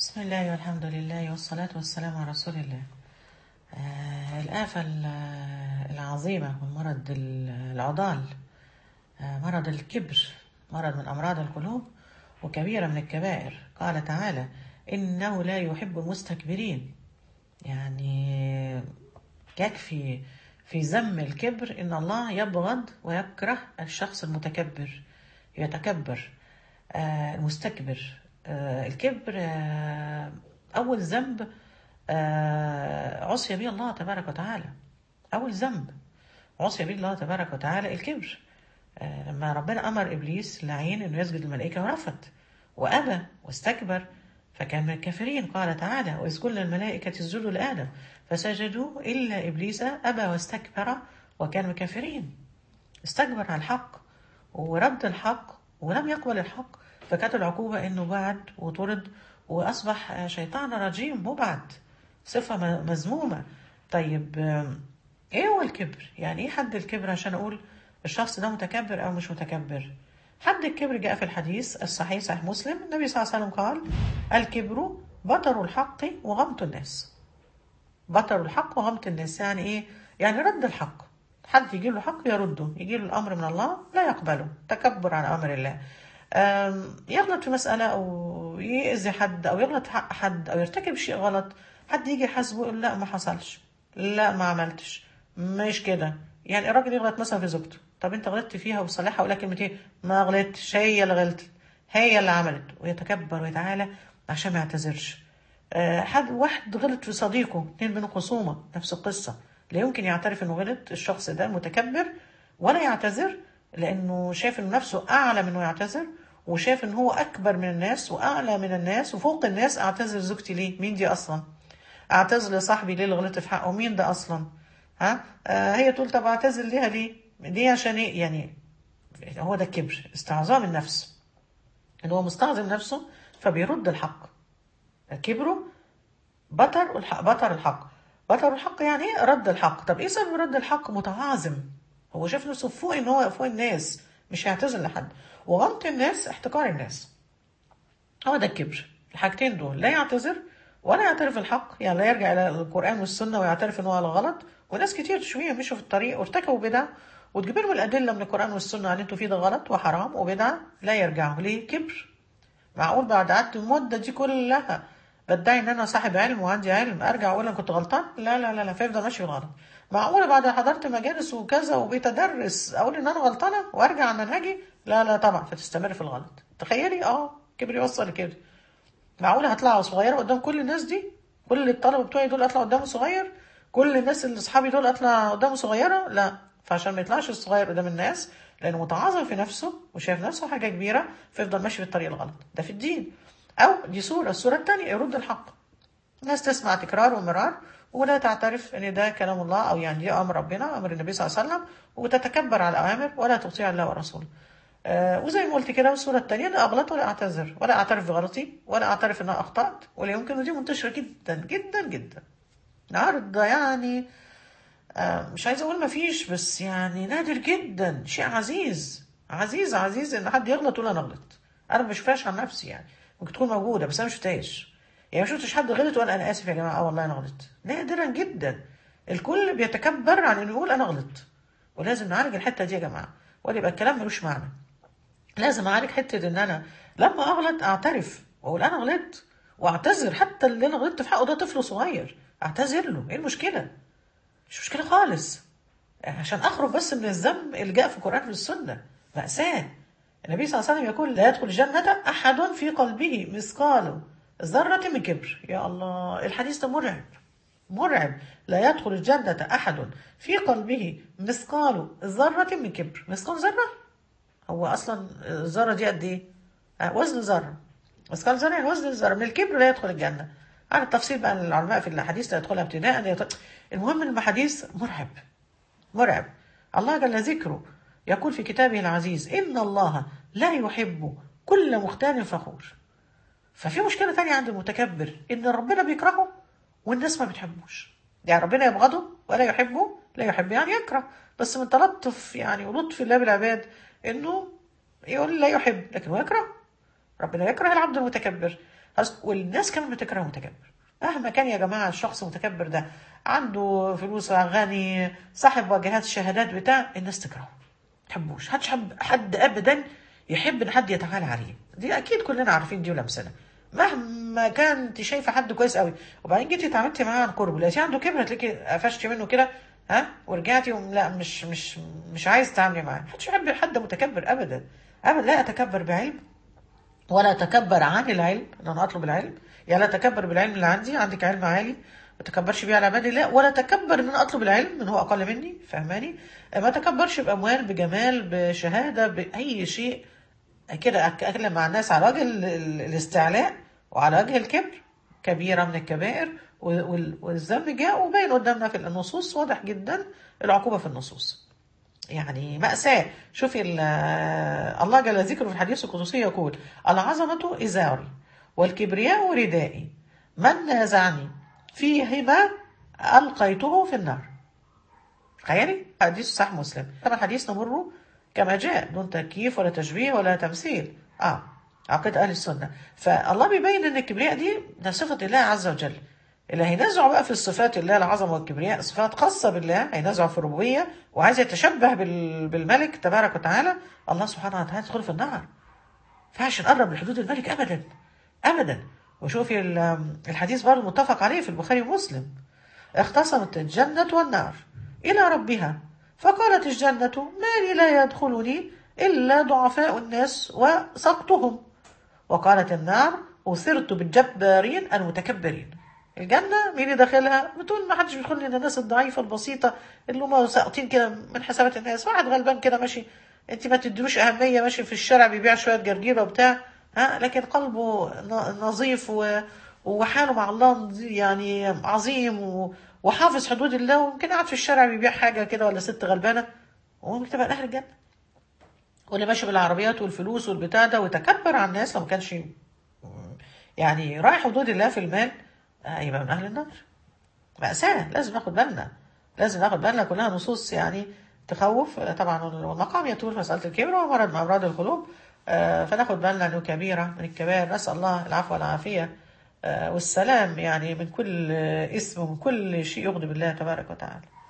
بسم الله والحمد لله والصلاة والسلام على رسول الله آه الآفة ال- العظيمة والمرض ال- العضال آه مرض الكبر مرض من أمراض القلوب وكبيرة من الكبائر قال تعالى إنه لا يحب المستكبرين يعني يكفي في ذم الكبر إن الله يبغض ويكره الشخص المتكبر يتكبر آه المستكبر آه الكبر آه أول ذنب آه عصي به الله تبارك وتعالى أول ذنب عصي به الله تبارك وتعالى الكبر آه لما ربنا أمر إبليس لعين إنه يسجد للملائكة ورفض وأبى واستكبر فكان من الكافرين قال تعالى وإذ قلنا الملائكة اسجدوا لآدم فسجدوا إلا إبليس أبى واستكبر وكان من الكافرين استكبر على الحق ورد الحق ولم يقبل الحق فكانت العقوبة إنه بعد وطرد وأصبح شيطان رجيم مبعد صفة م- مذمومة طيب آم، إيه هو الكبر؟ يعني إيه حد الكبر عشان أقول الشخص ده متكبر أو مش متكبر؟ حد الكبر جاء في الحديث الصحيح صحيح مسلم النبي صلى الله عليه وسلم قال الكبر بطر الحق وغمط الناس بطر الحق وغمط الناس يعني ايه يعني رد الحق حد يجي له حق يرده يجي له الامر من الله لا يقبله تكبر عن امر الله أم، يغلط في مسألة أو يأذي حد أو يغلط في حق حد أو يرتكب شيء غلط حد يجي يحاسبه يقول لا ما حصلش لا ما عملتش مش كده يعني الراجل يغلط مثلا في زوجته طب انت غلطت فيها وصلحها ولا كلمتين ما غلطتش هي اللي غلطت هي اللي عملت ويتكبر ويتعالى عشان ما يعتذرش آه، حد واحد غلط في صديقه اتنين بينهم خصومة نفس القصة لا يمكن يعترف انه غلط الشخص ده متكبر ولا يعتذر لانه شايف انه نفسه اعلى من انه يعتذر وشايف ان هو اكبر من الناس واعلى من الناس وفوق الناس اعتذر زوجتي ليه مين دي اصلا اعتذر لصاحبي ليه اللي غلطت في حقه مين ده اصلا ها آه هي تقول طب اعتذر ليها ليه ليه عشان ايه يعني هو ده الكبر استعظام النفس ان هو مستعظم نفسه فبيرد الحق كبره بطر الحق بطر الحق بطر الحق يعني ايه رد الحق طب ايه سبب رد الحق متعاظم هو شايف نفسه فوق ان هو فوق الناس مش هيعتذر لحد وغمط الناس احتقار الناس هو ده الكبر الحاجتين دول لا يعتذر ولا يعترف الحق يعني لا يرجع الى القران والسنه ويعترف ان هو على غلط وناس كتير شويه مشوا في الطريق وارتكبوا بدع وتجيب لهم الادله من القران والسنه على انتوا فيه ده غلط وحرام وبدعه لا يرجعوا ليه كبر معقول بعد قعدت المده دي كلها بدعي ان انا صاحب علم وعندي علم ارجع اقول انا كنت غلطان لا لا لا لا فيفضل ماشي في الغلط معقوله بعد حضرت مجالس وكذا وبيتدرس اقول ان انا غلطانه وارجع عن منهجي لا لا طبعا فتستمر في الغلط تخيلي اه كبر يوصل لكده معقوله هطلع صغيره قدام كل الناس دي كل الطلبه بتوعي دول اطلع قدامه صغير كل الناس اللي اصحابي دول اطلع قدامه صغيره لا فعشان ما يطلعش الصغير قدام الناس لانه متعاظم في نفسه وشايف نفسه حاجه كبيره فيفضل ماشي في الطريق الغلط ده في الدين او دي صوره الصوره الثانيه يرد الحق الناس تسمع تكرار ومرار ولا تعترف ان ده كلام الله او يعني ده امر ربنا امر النبي صلى الله عليه وسلم وتتكبر على الاوامر ولا تطيع الله ورسوله آه وزي ما قلت كده والصوره الثانيه لا اغلط ولا اعتذر ولا اعترف بغلطي ولا اعترف ان انا اخطات ولا يمكن ودي منتشره جدا جدا جدا النهارده يعني آه مش عايزه اقول ما فيش بس يعني نادر جدا شيء عزيز عزيز عزيز ان حد يغلط ولا انا غلط انا ما بشوفهاش عن نفسي يعني ممكن تكون موجوده بس انا ما شفتهاش يعني ما شفتش حد غلط وانا انا اسف يا جماعه اه والله انا غلطت نادرا جدا الكل بيتكبر عن انه يقول انا غلط ولازم نعالج الحته دي يا جماعه ولا يبقى الكلام ملوش معنى لازم اعالج حته ان انا لما اغلط اعترف واقول انا غلطت واعتذر حتى اللي انا غلطت في حقه ده طفل صغير اعتذر له ايه المشكله مش مشكله خالص عشان اخرج بس من الذنب اللي جاء في القران والسنه ماساه النبي صلى الله عليه وسلم يقول لا يدخل الجنه احد في قلبه مثقال ذره من كبر يا الله الحديث ده مرعب مرعب لا يدخل الجنة أحد في قلبه مثقال ذرة من كبر مثقال ذرة هو أصلا الذرة دي قد إيه؟ آه، وزن ذرة مثقال ذرة يعني وزن الذرة من الكبر لا يدخل الجنة على التفصيل بقى العلماء في الحديث لا يدخلها ابتداء لا يدخل. المهم ان الحديث مرعب مرعب الله جل ذكره يقول في كتابه العزيز إن الله لا يحب كل مختال فخور ففي مشكلة تانية عند المتكبر إن ربنا بيكرهه والناس ما بتحبوش يعني ربنا يبغضه ولا يحبه لا يحب يعني يكره بس من تلطف يعني ولطف الله بالعباد إنه يقول لا يحب لكن هو يكره ربنا يكره العبد المتكبر خلاص والناس كمان بتكره المتكبر مهما كان يا جماعه الشخص المتكبر ده عنده فلوس غني صاحب واجهات شهادات بتاع الناس تكرهه تحبوش حدش حب حد ابدا يحب ان حد يتعالى عليه دي اكيد كلنا عارفين دي ولمسنا مهما كان انت شايفه حد كويس قوي وبعدين جيتي اتعاملتي معاه عن قرب لقيتي عنده كبر هتلاقي قفشتي منه كده ها ورجعتي وم- لا مش مش مش عايز تتعاملي معاه محدش يحب حد متكبر ابدا ابدا لا اتكبر بعلم ولا اتكبر عن العلم ان انا اطلب العلم يعني لا اتكبر بالعلم اللي عندي عندك علم عالي ما اتكبرش بيه على عباد الله ولا اتكبر ان انا اطلب العلم من هو اقل مني فهماني ما اتكبرش باموال بجمال بشهاده باي شيء كده اتكلم مع الناس على وجه ال- ال- الاستعلاء وعلى وجه الكبر كبيره من الكبائر وال- وال- والذنب جاء وبين قدامنا في النصوص واضح جدا العقوبه في النصوص يعني مأساة شوفي ال- الله جل ذكره في الحديث القدسي يقول العظمة إزاري والكبرياء ردائي من نازعني فيهما ألقيته في النار تخيلي حديث صح مسلم طبعا الحديث نمره كما جاء دون تكييف ولا تشبيه ولا تمثيل اه عقيدة أهل السنة فالله بيبين أن الكبرياء دي ده صفة الله عز وجل اللي هينازعوا بقى في الصفات الله العظمة والكبرياء صفات خاصة بالله هينازعوا في الربوبية وعايز يتشبه بال- بالملك تبارك وتعالى الله سبحانه وتعالى يدخل في النار فعش نقرب لحدود الملك أبدا أبدا وشوفي ال- الحديث برضه متفق عليه في البخاري ومسلم اختصمت الجنة والنار إلى ربها فقالت الجنة ما لي لا يدخلني إلا ضعفاء الناس وسقطهم وقالت النار أثرت بالجبارين المتكبرين الجنة مين اللي داخلها بتقول ما حدش بيدخل لنا الناس الضعيفة البسيطة اللي هم ساقطين كده من حسابات الناس واحد غلبان كده ماشي انت ما تديلوش أهمية ماشي في الشارع بيبيع شوية جرجيرة وبتاع ها لكن قلبه ن- نظيف و... وحاله مع الله نظي- يعني عظيم و... وحافظ حدود الله ويمكن قاعد في الشارع بيبيع حاجة كده ولا ست غلبانة وهو تبقى أهل الجنة واللي ماشي بالعربيات والفلوس والبتاع ده وتكبر على الناس لو ما كانش يعني رايح حدود الله في المال آه، يبقى من أهل النار مأساة لازم ناخد بالنا لازم ناخد بالنا كلها نصوص يعني تخوف آه، طبعا والمقام يطول مسألة الكبر ومرض من أمراض القلوب آه، فناخد بالنا أنه كبيرة من الكبائر نسأل الله العفو والعافية آه، والسلام يعني من كل آه، اسم ومن كل شيء يغضب الله تبارك وتعالى